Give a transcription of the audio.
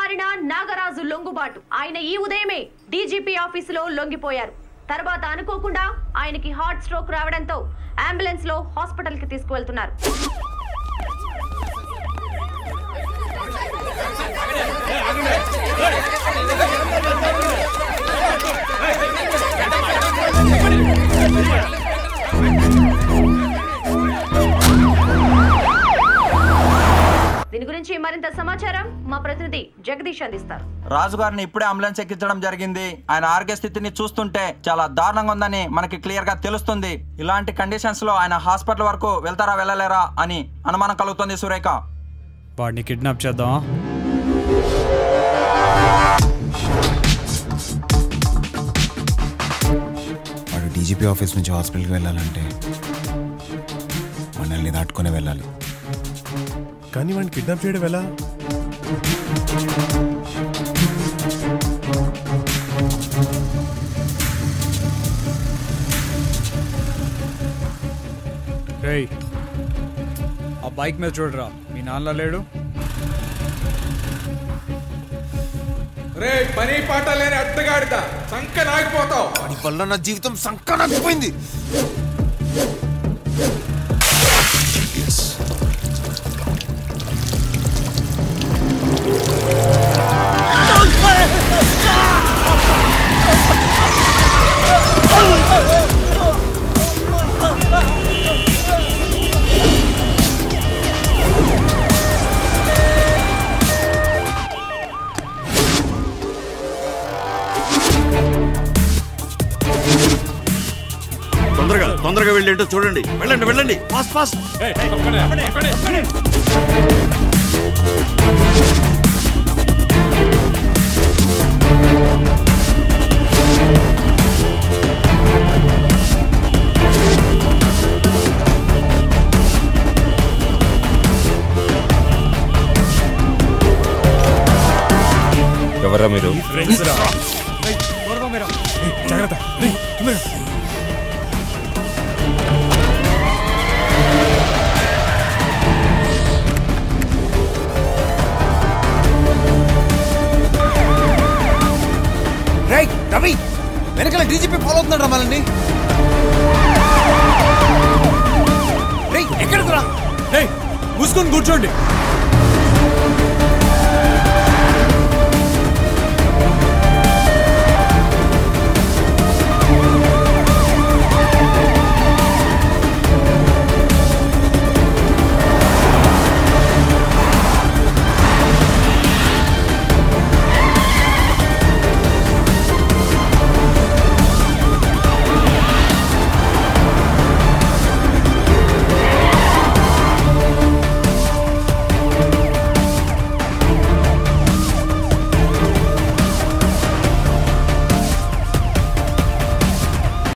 మారిన నాగరాజు లొంగుబాటు ఆయన ఈ ఉదయమే డీజీపీ ఆఫీసులో లొంగిపోయారు తర్వాత అనుకోకుండా ఆయనకి హార్ట్ స్ట్రోక్ రావడంతో అంబులెన్స్ లో హాస్పిటల్ కి తీసుకువెళ్తున్నారు దీని గురించి మరింత సమాచారం మా ప్రతినిధి జగదీష్ అందిస్తారు రాజుగారిని ఇప్పుడే అంబులెన్స్ ఎక్కించడం జరిగింది ఆయన ఆరోగ్య స్థితిని చూస్తుంటే చాలా దారుణంగా ఉందని మనకి క్లియర్ గా తెలుస్తుంది ఇలాంటి కండిషన్స్ లో ఆయన హాస్పిటల్ వరకు వెళ్తారా వెళ్ళలేరా అని అనుమానం కలుగుతుంది సురేఖ వాడిని కిడ్నాప్ చేద్దాం వాడు డీజీపీ ఆఫీస్ నుంచి హాస్పిటల్కి వెళ్ళాలంటే మనల్ని దాటుకునే వెళ్ళాలి కానీ వాడిని కిడ్నాప్ చేయడం ఎలా రేయ్ ఆ బైక్ మీద చూడరా మీ నాన్న లేడు రే పని పాట లేని అడ్డగాడిద సంక నాగిపోతావు వాడి వల్ల నా జీవితం సంకనాకపోయింది తొందరగా తొందరగా వెళ్ళేటో చూడండి వెళ్ళండి వెళ్ళండి ఫాస్ట్ ఫాస్ట్ ఎవరా మీరు ఫ్రెండ్స్ రా రేయ్, త్వరగా మీరా. జాగ్రత్త రేయ్, తొందరగా. రేయ్ రవి వెనకాల డీజీపీ ఫాలో అవుతున్నాడు రా మనల్ని రేయ్ ఎక్కడికి రా రేయ్, మూసుకొని కూర్చోండి